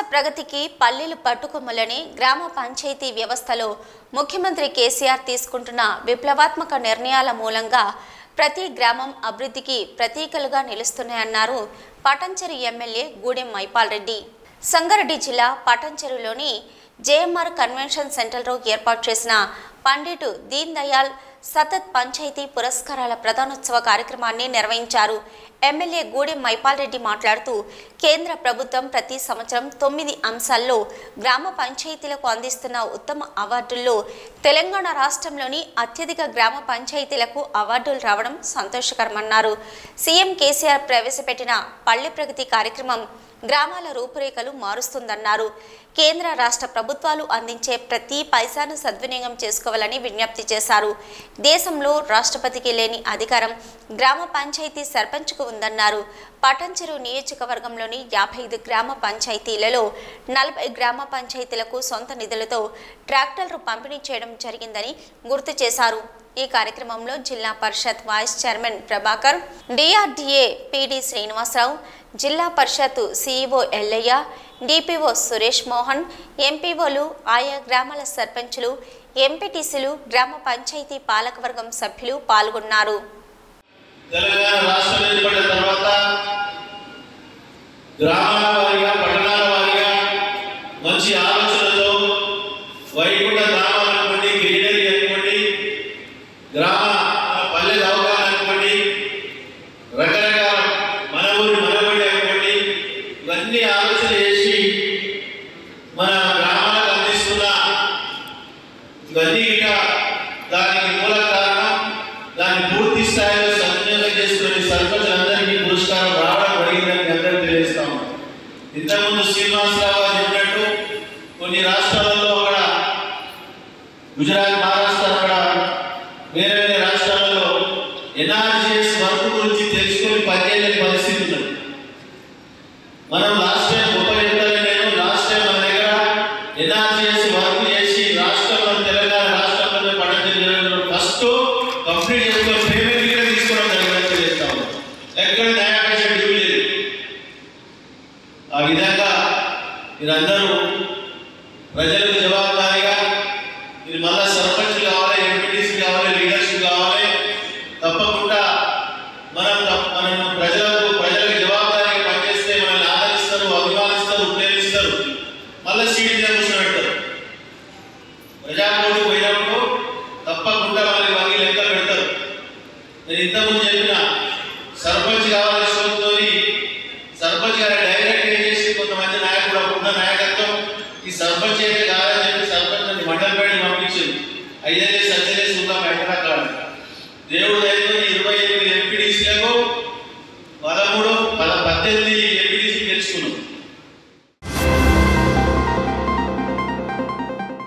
ప్రగతికి పల్లెలు పట్టుకొమ్మలని గ్రామ పంచాయతీ వ్యవస్థలో ముఖ్యమంత్రి కేసీఆర్ తీసుకుంటున్న విప్లవాత్మక నిర్ణయాల మూలంగా ప్రతి గ్రామం అభివృద్ధికి ప్రతీకలుగా నిలుస్తున్నాయన్నారు పటంచెరు ఎమ్మెల్యే గూడెం మైపాల్ రెడ్డి సంగారెడ్డి జిల్లా పటంచెరులోని జేఎంఆర్ కన్వెన్షన్ సెంటర్లో ఏర్పాటు చేసిన పండిట్ దీన్ దయాల్ సతత్ పంచాయతీ పురస్కారాల ప్రధానోత్సవ కార్యక్రమాన్ని నిర్వహించారు ఎమ్మెల్యే గూడెం మైపాల్ రెడ్డి మాట్లాడుతూ కేంద్ర ప్రభుత్వం ప్రతి సంవత్సరం తొమ్మిది అంశాల్లో గ్రామ పంచాయతీలకు అందిస్తున్న ఉత్తమ అవార్డుల్లో తెలంగాణ రాష్ట్రంలోని అత్యధిక గ్రామ పంచాయతీలకు అవార్డులు రావడం సంతోషకరమన్నారు సీఎం కేసీఆర్ ప్రవేశపెట్టిన పల్లె ప్రగతి కార్యక్రమం గ్రామాల రూపురేఖలు మారుస్తుందన్నారు కేంద్ర రాష్ట్ర ప్రభుత్వాలు అందించే ప్రతి పైసాను సద్వినియోగం చేసుకోవాలని విజ్ఞప్తి చేశారు దేశంలో రాష్ట్రపతికి లేని అధికారం గ్రామ పంచాయతీ సర్పంచ్కు ఉందన్నారు పటంచెరు నియోజకవర్గంలోని యాభై ఐదు గ్రామ పంచాయతీలలో నలభై గ్రామ పంచాయతీలకు సొంత నిధులతో ట్రాక్టర్లు పంపిణీ చేయడం జరిగిందని గుర్తు చేశారు ఈ కార్యక్రమంలో జిల్లా పరిషత్ vice chairman Prabhakar DRDA PD Srinivasarao జిల్లా పరిషత్ సిఇఓ ఎల్లయ్య డిపిఓ సురేష్ మోహన్ ఎంపీఓలు ఆయా గ్రామాల సర్పంచులు ఎంపీటీసీలు గ్రామ పంచాయతీ పాలకవర్గం సభ్యులు పాల్గొన్నారు తెలంగాణ రాష్ట్రం ఏర్పడిన తర్వాత గ్రామాల వారీగా పట్టణాల వారీగా మంచి ఆలోచనతో వైకుంఠ గ్రామాలు అనుకోండి గ్రీనరీ అనుకోండి గ్రామ పల్లె అవగాహన అనుకోండి రకరకాల మన ఊరి మనబడి అనుకోండి ఇవన్నీ ఆలోచన చేసి మన గ్రామాలకు అందిస్తున్న ఇవన్నీ ఇక దానికి మూల కారణం దాన్ని పూర్తి స్థాయిలో సద్వినియోగం చేసుకునే సర్పంచ్ అందరికీ పురస్కారం రావడం జరిగిందని మీ అందరికీ తెలియజేస్తాము ఇంతకుముందు శ్రీనివాసరావు గారు చెప్పినట్టు కొన్ని రాష్ట్రాలలో అక్కడ గుజరాత్ మహారాష్ట్ర అక్కడ వేరే వేరే రాష్ట్రాలలో ఎన్ఆర్జీఎస్ వర్క్ గురించి తెలుసుకొని పనిచేయలేని పరిస్థితి ఉన్నది మనం లాస్ట్ టైం గొప్ప చెప్తాను నేను లాస్ట్ టైం మన దగ్గర ఎన్ఆర్జీఎస్ వర్క్ చేసి రాష్ట్రంలో తెలంగాణ రాష్ట్రంలో పడడం ఫస్ట్ కంప్లీట్ చేసుకొని పేమెంట్ ఇక్కడ తీసుకోవడం జరిగిందని తెలియజేస్తాము ఎక్కడ న్యాయపేక్ష డ్యూ లేదు ఆ విధంగా మీరందరూ ప్రజలకు జవాబుదారీగా మీరు మళ్ళా సర్పంచ్ కావాలి ఎంపీటీసీ కావాలి లీడర్షిప్ కావాలి తప్పకుండా మనం తప్ప- మనం ప్రజలకు ప్రజలకు జవాబుదారీగా పనిచేస్తే మనల్ని ఆదరిస్తారు అభిమానిస్తారు ప్రేమిస్తారు మళ్ళీ సీట్ మీద కూర్చోబెడతారు ప్రజాప్రభుత్వం పోయినప్పుడు తప్పకుండా మనకి వారికి లెక్క పెడతారు నేను ఇంతకుముందు చెప్పిన సర్పంచ్ కావాలి షోతో సర్పంచ్ గారు డైరెక్ట్ ఏం చేసి కొంతమంది నాయకుడు అప్పుడున్న నాయకత్వం ఈ సర్పంచ్ అయితే కాదని చెప్పి సర్పంచ్ అని మండలి పైన పంపించింది ఐదేళ్ళు సజ్జలే చూద్దాం ఎక్కడ కాదు దేవుడు దయతో ఇరవై ఎనిమిది ఎంపీడీసీలకు పదమూడు పద పద్దెనిమిది ఎంపీడీసీ గెలుచుకున్నాం